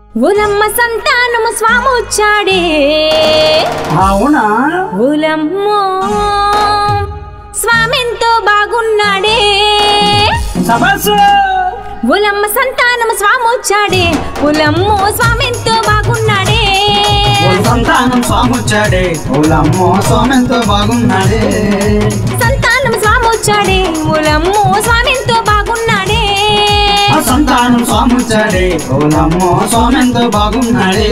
ఉలమ్మ సంతానము స్వామొచ్చాడే అవునా ఉలమ్మో స్వామెంతో బాగున్నాడే సబస్సు ఉలమ్మ సంతానము స్వామొచ్చాడే ఉలమ్మో స్వామెంతో బాగున్నాడే ఓ సంతానం స్వామొచ్చాడే ఓలమ్మో స్వామెంతో బాగున్నాడే సంతానం స్వామొచ్చాడే ఉలమ్మో స్వామెంతో బాగున్నాడే ఆ సంతానం స్వామొచ్చాడే ఓలమ్మో స్వామెంతో బాగున్నాడే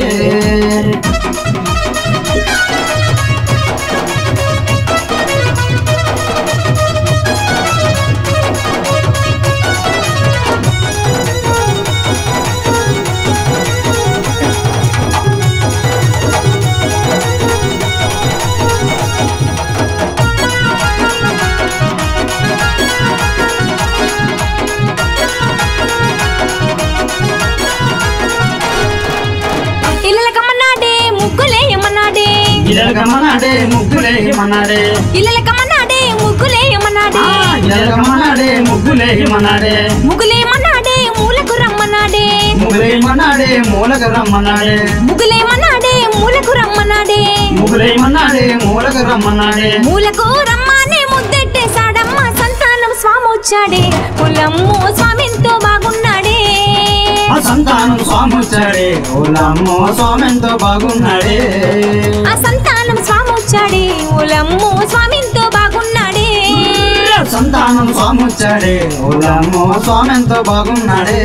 ఇల్లలకమ్మన్నాడే ముగ్గులేయమన్నాడే ఇలగమనాడే ముగ్గులేయమన్నాడే ఇల్లలకమ్మన్నాడే ముగ్గులేయమన్నాడే ఆ, ఇలగమనాడే ముగ్గులేయమన్నాడే ముగ్గులేయమన్నాడే మూలకు రమ్మన్నాడే ముగ్గులేయమన్నాడే మూలక రమ్మన్నాడే ముగ్గులేయమన్నాడే మూలకు రమ్మన్నాడే ముగ్గులేయమన్నాడే మూలక రమ్మన్నాడే మూలకు రమ్మానే ముద్దెట్టేశాడమ్మ సంతానం స్వామి వచ్చాడే కులమ్మో స్వామింతో బాగున్నాడే ఆ సంతానం స్వామొచ్చాడే ఓలమ్మో స్వామెంతో బాగున్నాడే ఆ సంతానం స్వామి వచ్చాడే కులమ్మో స్వామింతో బాగున్నాడే ఆ సంతానం స్వామొచ్చాడే ఓలమ్మో స్వామెంతో బాగున్నాడే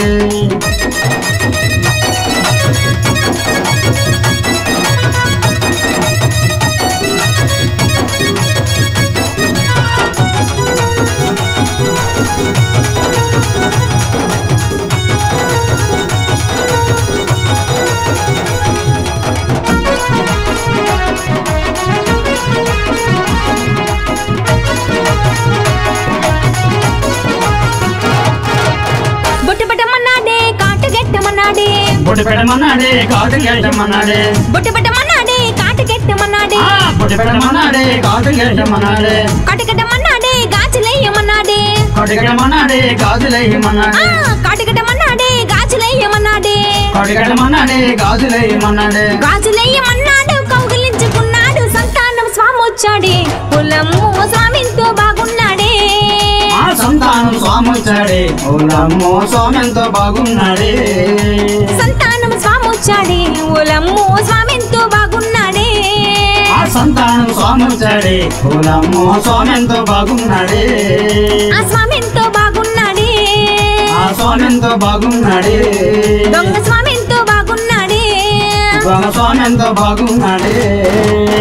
బొట్టు పెట్టమన్నాడే కాటు గెట్టమన్నాడే బొట్టు పెట్టమన్నాడే కాటు గెట్టమన్నాడే బొట్టు పెట్టమన్నాడే కాటు గెట్టమన్నాడే ఆ, బొట్టు పెట్టమన్నాడే కాటు గెట్టమన్నాడే కాటు గెట్టమన్నాడే గాజులేయమన్నాడే కాటు గెట్టమన్నాడే గాజులేయమన్నాడే ఆ కాటు గెట్టమన్నాడే గాజులేయమన్నాడే కాటు గెట్టమన్నాడే గాజులేయమన్నాడే గాజులేయమన్నాడు కౌగిలించుకున్నాడు సంతానం స్వామి వచ్చాడే కులమ్మో స్వామింతో బాగున్నాడే ఆ సంతానం స్వామొచ్చాడే ఓలమ్మో స్వామెంతో బాగున్నాడే సంతానం స్వామి వచ్చాడే కులమ్మో స్వామింతో బాగున్నాడే ఆ సంతానం స్వామొచ్చాడే ఓలమ్మో స్వామెంతో బాగున్నాడే ఆ స్వామింతో బాగున్నాడే ఆ స్వామెంతో బాగున్నాడే దొంగ స్వామింతో బాగున్నాడే దొంగ స్వామెంతో బాగున్నాడే